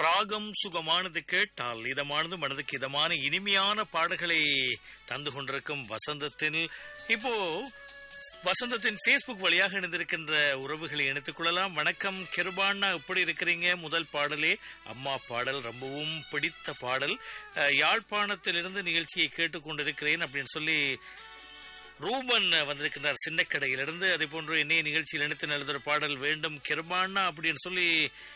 ராகம் சுகமானது கேட்டால் இதமானது மனதுக்கு இதமான இனிமையான பாடல்களை தந்து கொண்டிருக்கும் வசந்தத்தில் இப்போ வசந்தத்தின் ஃபேஸ்புக் வழியாக இணைந்திருக்கின்ற உறவுகளை இணைத்துக் கொள்ளலாம் வணக்கம் கிருபாண்ணா எப்படி இருக்கிறீங்க முதல் பாடலே அம்மா பாடல் ரொம்பவும் பிடித்த பாடல் அஹ், யாழ்ப்பாணத்திலிருந்து நிகழ்ச்சியை கேட்டுக்கொண்டிருக்கிறேன் அப்படின்னு சொல்லி ரூபன் வந்திருக்கின்றார் சின்ன கடையிலிருந்து அதே போன்று என்னைய நிகழ்ச்சியில் இணைத்து எழுதுகிற பாடல் வேண்டும் கிருபாண்ணா அப்படின்னு சொல்லி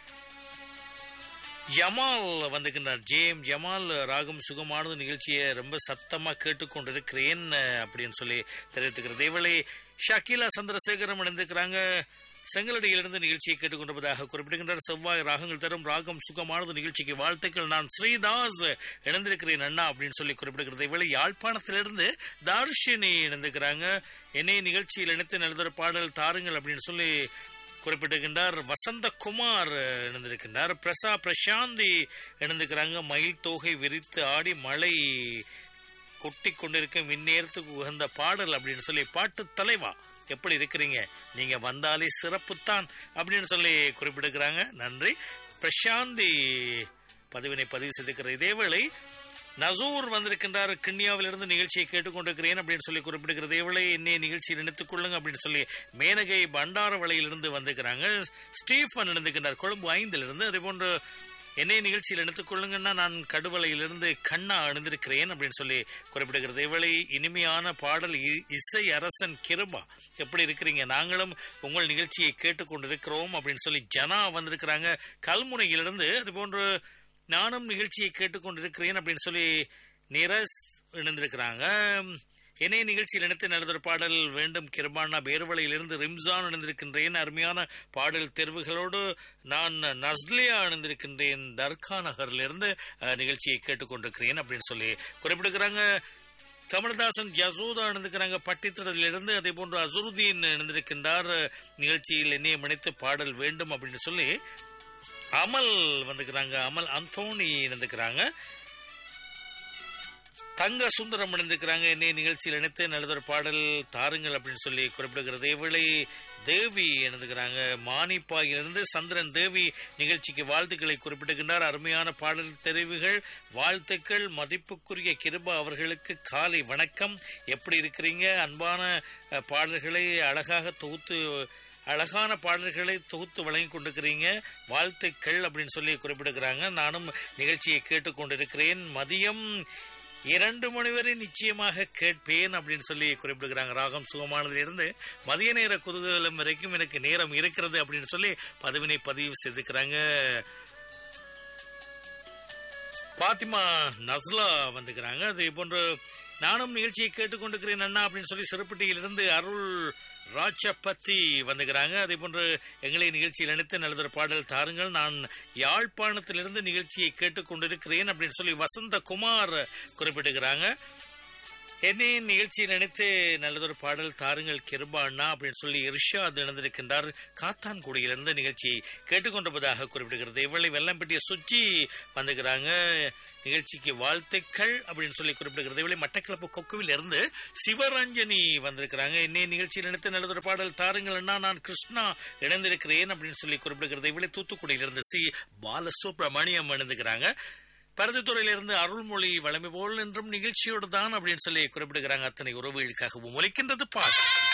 ஜமால் வந்திருக்கின்றார் ஜேம் ஜமால் ராகம் சுகமானது நிகழ்ச்சியை ரொம்ப சத்தமா கேட்டுக்கொண்டிருக்கிறேன் அஹ், அப்படின்னு சொல்லி தெரிவித்துக்கிறது இதேவேளை ஷக்கீலா சந்திரசேகரம் இணைந்திருக்கிறாங்க செங்கலடியிலிருந்து நிகழ்ச்சியை கேட்டுக்கொண்டிருப்பதாக குறிப்பிடுகின்றார் செவ்வாய் ராகங்கள் தரும் ராகம் சுகமானது நிகழ்ச்சிக்கு வாழ்த்துக்கள் நான் ஸ்ரீதாஸ் இணைந்திருக்கிறேன் அண்ணா அப்படின்னு சொல்லி குறிப்பிடுகிறது இவளை யாழ்ப்பாணத்திலிருந்து தார்ஷினி இணைந்திருக்கிறாங்க என்னை நிகழ்ச்சியில் இணைத்து எழுதுகிற பாடல் தாருங்கள் அப்படின்னு சொல்லி குறிப்பிட்டிருக்கின்றார் வசந்தகுமார் இணைந்திருக்கின்றார் பிரசா பிரசாந்தி இணைந்திருக்கிறாங்க மயில் தோகை விரித்து ஆடி மழை கொட்டி கொண்டிருக்கும் இந்நேரத்துக்கு உகந்த பாடல் அப்படின்னு சொல்லி பாட்டு தலைவா எப்படி இருக்கிறீங்க நீங்க வந்தாலே சிறப்புத்தான் அப்படின்னு சொல்லி குறிப்பிட்டிருக்கிறாங்க நன்றி பிரசாந்தி பதிவினை பதிவு செய்திருக்கிற இதேவேளை நசூர் வந்திருக்கின்றார் கிண்ணியாவிலிருந்து நிகழ்ச்சியை கேட்டுக்கொண்டிருக்கிறேன் அப்படின்னு சொல்லி குறிப்பிடுகிறது எவ்வளவு என்னை நிகழ்ச்சியில் இணைத்துக் கொள்ளுங்க அப்படின்னு சொல்லி மேனகை பண்டாரவளையிலிருந்து வந்திருக்கிறாங்க ஸ்டீஃபன் இணைந்திருக்கின்றார் கொழும்பு ஐந்திலிருந்து அதே போன்று என்னை நிகழ்ச்சியில் இணைத்துக் கொள்ளுங்கன்னா நான் கடுவலையிலிருந்து கண்ணா அணிந்திருக்கிறேன் அப்படின்னு சொல்லி குறிப்பிடுகிறது இவளை இனிமையான பாடல் இ- இசை அரசன் கிருபா எப்படி இருக்கிறீங்க நாங்களும் உங்கள் நிகழ்ச்சியை கேட்டுக்கொண்டிருக்கிறோம் அப்படின்னு சொல்லி ஜனா வந்திருக்கிறாங்க கல்முனையிலிருந்து அது போன்று நானும் நிகழ்ச்சியை கேட்டுக்கொண்டிருக்கிறேன் அப்படின்னு சொல்லி நிரஸ் இணைந்திருக்கிறாங்க என்னைய நிகழ்ச்சியில் இணைத்து நடந்த பாடல் வேண்டும் கிருபானா பேர்வளையிலிருந்து ரிம்சான் இணைந்திருக்கின்றேன் அருமையான பாடல் தேர்வுகளோடு நான் நஸ்லியா இணைந்திருக்கின்றேன் தர்கா நகரிலிருந்து அஹ், நிகழ்ச்சியை கேட்டுக்கொண்டிருக்கிறேன் அப்படின்னு சொல்லி குறிப்பிடுகிறாங்க கமலதாசன் யசோதா இணைந்திருக்கிறாங்க பட்டித்திரத்திலிருந்து அதே போன்று அசுருதீன் இணைந்திருக்கின்றார் நிகழ்ச்சியில் என்னைய இணைத்து பாடல் வேண்டும் அப்படின்னு சொல்லி அமல் வந்துக்கிறாங்க அமல் அந்தோணி இணைந்துக்கிறாங்க தங்க சுந்தரம் இணைந்திருக்கிறாங்க என்னை நிகழ்ச்சியில் இணைத்து நல்லதொரு பாடல் தாருங்கள் அப்படின்னு சொல்லி குறிப்பிடுகிறது இவளை தேவி இணைந்துக்கிறாங்க மானிப்பாயிலிருந்து சந்திரன் தேவி நிகழ்ச்சிக்கு வாழ்த்துக்களை குறிப்பிடுகின்றார் அருமையான பாடல் தெரிவுகள் வாழ்த்துக்கள் மதிப்புக்குரிய கிருபா அவர்களுக்கு காலை வணக்கம் எப்படி இருக்கிறீங்க அன்பான அஹ், பாடல்களை அழகாக தொகுத்து அழகான பாடல்களை தொகுத்து வழங்கி கொண்டிருக்கிறீங்க வாழ்த்துக்கள் அப்படின்னு சொல்லி குறிப்பிடுகிறாங்க நானும் நிகழ்ச்சியை கேட்டுக்கொண்டிருக்கிறேன் மதியம் இரண்டு மணி வரை நிச்சயமாக கேட்பேன் அப்படின்னு சொல்லி குறிப்பிடுகிறாங்க ராகம் சுகமானதிலிருந்து மதிய நேர குதூகலம் வரைக்கும் எனக்கு நேரம் இருக்கிறது அப்படின்னு சொல்லி பதவினை பதிவு செய்திருக்கிறாங்க பாத்திமா நஸ்லா வந்துக்கிறாங்க அதே போன்று நானும் நிகழ்ச்சியை கேட்டுக்கொண்டிருக்கிறேன் அண்ணா அப்படின்னு சொல்லி சிறுப்பட்டியிலிருந்து அருள் ராஜபத்தி வந்துக்கிறாங்க அதே போன்று எங்களை நிகழ்ச்சியில் இணைத்து நல்லதொரு பாடல் தாருங்கள் நான் யாழ்ப்பாணத்திலிருந்து நிகழ்ச்சியை கேட்டுக்கொண்டிருக்கிறேன் அப்படின்னு சொல்லி வசந்தகுமார் குறிப்பிட்டுக்கிறாங்க என்னை நிகழ்ச்சியில் நினைத்து நல்லதொரு பாடல் தாருங்கள் கிருபா அண்ணா அப்படின்னு சொல்லி இர்ஷாத் இணைந்திருக்கின்றார் காத்தான்குடியிலிருந்து நிகழ்ச்சியை கேட்டுக்கொண்டிருப்பதாக குறிப்பிடுகிறது இவளை வெள்ளம்பட்டிய சுச்சி வந்துக்கிறாங்க நிகழ்ச்சிக்கு வாழ்த்துக்கள் அப்படின்னு சொல்லி குறிப்பிடுகிறது இவளை மட்டக்களப்பு கொக்குவில் இருந்து சிவரஞ்சனி வந்திருக்கிறாங்க என்னை நிகழ்ச்சியில் நினைத்து நல்லதொரு பாடல் தாருங்கள் அண்ணா நான் கிருஷ்ணா இணைந்திருக்கிறேன் அப்படின்னு சொல்லி குறிப்பிடுகிறது இவளை தூத்துக்குடியிலிருந்து சி பாலசுப்ரமணியம் இணைந்துக்கிறாங்க பரதத்துறையிலிருந்து அருள்மொழி வளமை போல் என்றும் நிகழ்ச்சியோடு தான் அப்படின்னு சொல்லி குறிப்பிடுகிறாங்க அத்தனை உறவுகளுக்காகவும் ஒலிக்கின்றது பாட்டு